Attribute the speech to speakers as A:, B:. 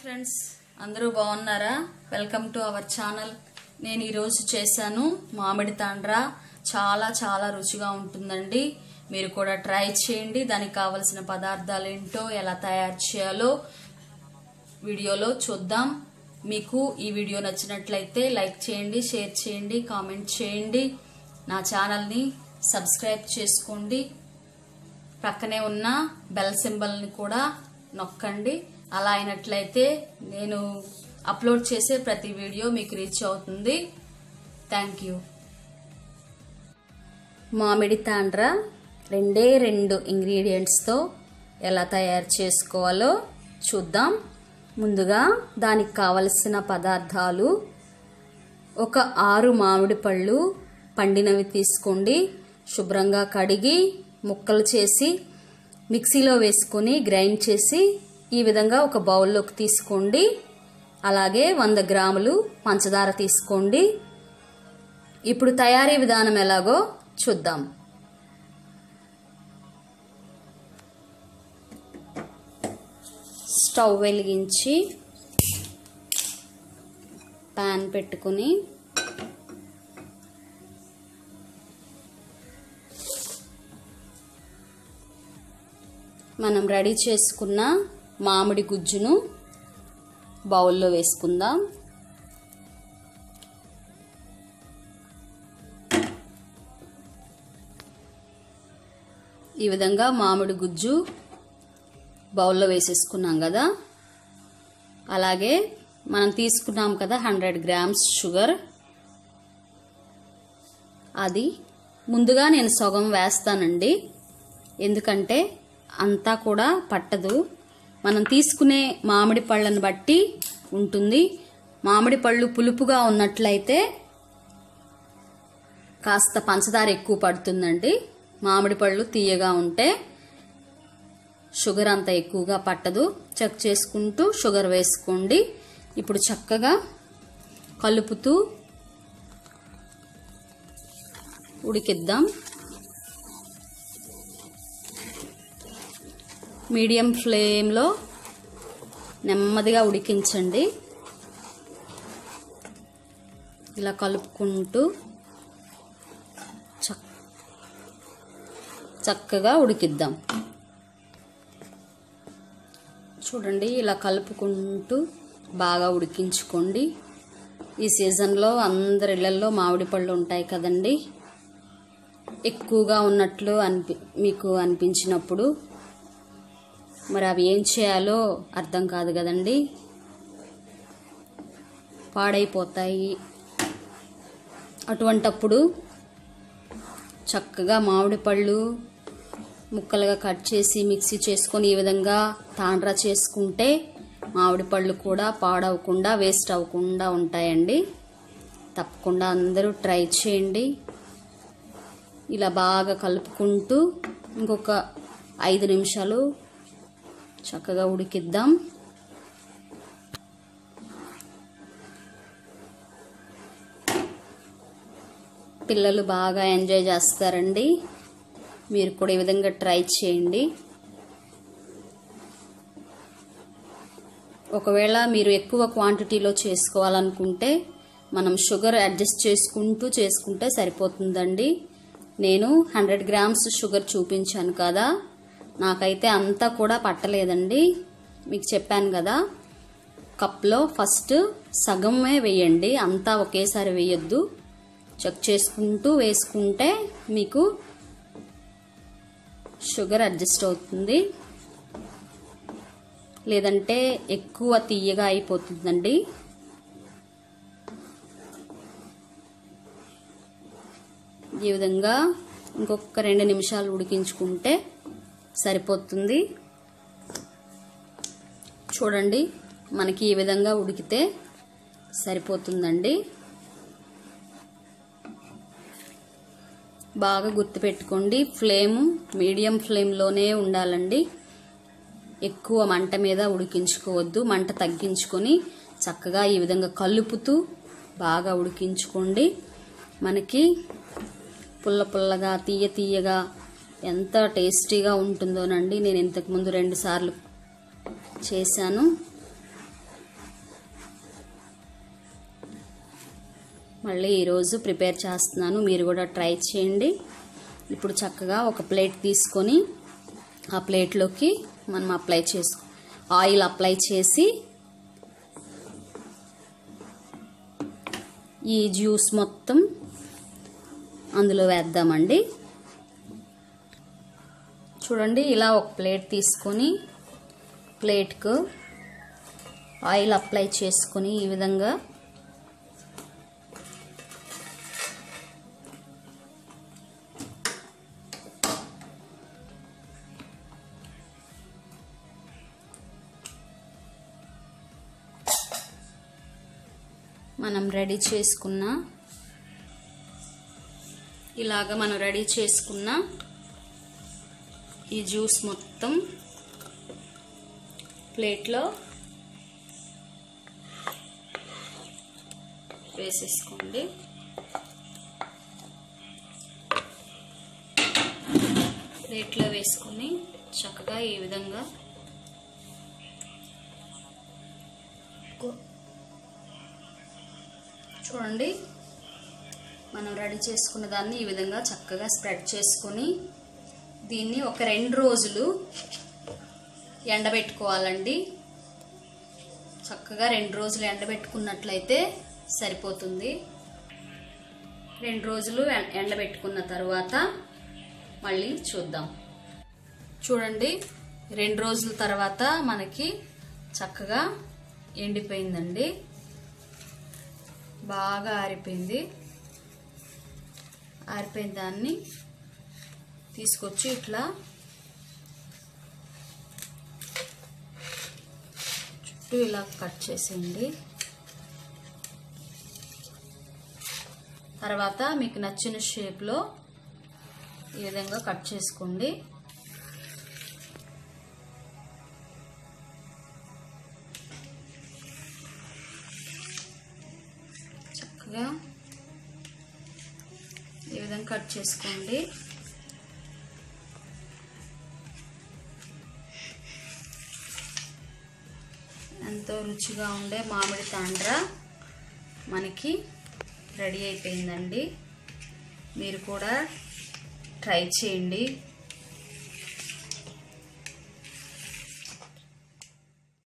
A: friends అందరూ బాగున్నారా welcome to our channel నేను ఈరోజు చేశాను మామిడి తాండ్రా చాలా చాలా రుచిగా ఉంటుందండి మీరు కూడా ట్రై చేయండి దానికి కావలసిన పదార్థాలు ఏంటో ఎలా తయారు చేయాలో వీడియోలో చూద్దాం మీకు ఈ వీడియో నచ్చినట్లయితే లైక్ చేయండి షేర్ చేయండి కామెంట్ చేయండి నా ఛానల్ని సబ్స్క్రైబ్ చేసుకోండి ప్రక్కనే ఉన్న బెల్ సింబల్ని కూడా నొక్కండి అలా అయినట్లయితే నేను అప్లోడ్ చేసే ప్రతి వీడియో మీకు రీచ్ అవుతుంది థ్యాంక్ యూ మామిడి తాండ్ర రెండే రెండు ఇంగ్రీడియంట్స్తో ఎలా తయారు చేసుకోవాలో చూద్దాం ముందుగా దానికి కావలసిన పదార్థాలు ఒక ఆరు మామిడి పళ్ళు పండినవి తీసుకోండి శుభ్రంగా కడిగి ముక్కలు చేసి మిక్సీలో వేసుకొని గ్రైండ్ చేసి ఈ విధంగా ఒక బౌల్లోకి తీసుకోండి అలాగే వంద గ్రాములు పంచదార తీసుకోండి ఇప్పుడు తయారీ విధానం ఎలాగో చూద్దాం స్టవ్ వెలిగించి ప్యాన్ పెట్టుకుని మనం రెడీ చేసుకున్న మామిడి గుజ్జును బౌల్లో వేసుకుందాం ఈ విధంగా మామిడి గుజ్జు బౌల్లో వేసేసుకున్నాం కదా అలాగే మనం తీసుకున్నాం కదా హండ్రెడ్ గ్రామ్స్ షుగర్ అది ముందుగా నేను సగం వేస్తానండి ఎందుకంటే అంతా కూడా పట్టదు మనం తీసుకునే మామిడి పళ్ళను బట్టి ఉంటుంది మామిడి పళ్ళు పులుపుగా ఉన్నట్లయితే కాస్త పంచదార ఎక్కువ పడుతుందండి మామిడి పళ్ళు తీయగా ఉంటే షుగర్ అంత ఎక్కువగా పట్టదు చెక్ చేసుకుంటూ షుగర్ వేసుకోండి ఇప్పుడు చక్కగా కలుపుతూ ఉడికిద్దాం మీడియం ఫ్లేమ్లో నెమ్మదిగా ఉడికించండి ఇలా కలుపుకుంటూ చక్ చక్కగా ఉడికిద్దాం చూడండి ఇలా కలుపుకుంటూ బాగా ఉడికించుకోండి ఈ సీజన్లో అందరి ఇళ్లలో మామిడి పళ్ళు ఉంటాయి కదండి ఎక్కువగా ఉన్నట్లు అనిపి మీకు అనిపించినప్పుడు మరి అవి ఏం చేయాలో అర్థం కాదు కదండి పాడైపోతాయి అటువంటప్పుడు చక్కగా మామిడి పళ్ళు ముక్కలుగా కట్ చేసి మిక్సీ చేసుకొని ఈ విధంగా తాండ్రా చేసుకుంటే మామిడి పళ్ళు కూడా పాడవకుండా వేస్ట్ అవ్వకుండా ఉంటాయండి తప్పకుండా అందరూ ట్రై చేయండి ఇలా బాగా కలుపుకుంటూ ఇంకొక ఐదు నిమిషాలు చక్కగా ఉడికిద్దాం పిల్లలు బాగా ఎంజాయ్ చేస్తారండి మీరు కూడా ఈ విధంగా ట్రై చేయండి ఒకవేళ మీరు ఎక్కువ క్వాంటిటీలో చేసుకోవాలనుకుంటే మనం షుగర్ అడ్జస్ట్ చేసుకుంటూ చేసుకుంటే సరిపోతుందండి నేను హండ్రెడ్ గ్రామ్స్ షుగర్ చూపించాను కదా నాకైతే అంతా కూడా పట్టలేదండి మీకు చెప్పాను కదా కప్లో ఫస్ట్ సగమే వేయండి అంతా ఒకేసారి వేయొద్దు చెక్ చేసుకుంటూ వేసుకుంటే మీకు షుగర్ అడ్జస్ట్ అవుతుంది లేదంటే ఎక్కువ తీయగా అయిపోతుందండి ఈ విధంగా ఇంకొక రెండు నిమిషాలు ఉడికించుకుంటే సరిపోతుంది చూడండి మనకి ఈ విధంగా ఉడికితే సరిపోతుందండి బాగా గుర్తుపెట్టుకోండి ఫ్లేమ్ మీడియం ఫ్లేమ్లోనే ఉండాలండి ఎక్కువ మంట మీద ఉడికించుకోవద్దు మంట తగ్గించుకొని చక్కగా ఈ విధంగా కలుపుతూ బాగా ఉడికించుకోండి మనకి పుల్ల పుల్లగా తీయ తీయగా ఎంత టేస్టీగా ఉంటుందోనండి నేను ఇంతకుముందు రెండు సార్లు చేశాను మళ్ళీ ఈరోజు ప్రిపేర్ చేస్తున్నాను మీరు కూడా ట్రై చేయండి ఇప్పుడు చక్కగా ఒక ప్లేట్ తీసుకొని ఆ ప్లేట్లోకి మనం అప్లై చేసుకో ఆయిల్ అప్లై చేసి ఈ జ్యూస్ మొత్తం అందులో వేద్దామండి చూడండి ఇలా ఒక ప్లేట్ తీసుకొని ప్లేట్కు ఆయిల్ అప్లై చేసుకొని ఈ విధంగా మనం రెడీ చేసుకున్న ఇలాగ మనం రెడీ చేసుకున్న ఈ జ్యూస్ మొత్తం ప్లేట్లో వేసేసుకోండి ప్లేట్లో వేసుకొని చక్కగా ఈ విధంగా చూడండి మనం రెడీ చేసుకున్న దాన్ని ఈ విధంగా చక్కగా స్ప్రెడ్ చేసుకొని దీన్ని ఒక రెండు రోజులు ఎండబెట్టుకోవాలండి చక్కగా రెండు రోజులు ఎండబెట్టుకున్నట్లయితే సరిపోతుంది రెండు రోజులు ఎండబెట్టుకున్న తర్వాత మళ్ళీ చూద్దాం చూడండి రెండు రోజుల తర్వాత మనకి చక్కగా ఎండిపోయిందండి బాగా ఆరిపోయింది ఆరిపోయిన దాన్ని తీసుకొచ్చి ఇట్లా చుట్టూ ఇలా కట్ చేసేయండి తర్వాత మీకు నచ్చిన షేప్లో ఈ విధంగా కట్ చేసుకోండి చక్కగా ఈ విధంగా కట్ చేసుకోండి ఎంతో రుచిగా ఉండే మామిడి తాండ్ర మనకి రెడీ అయిపోయిందండి మీరు కూడా ట్రై చేయండి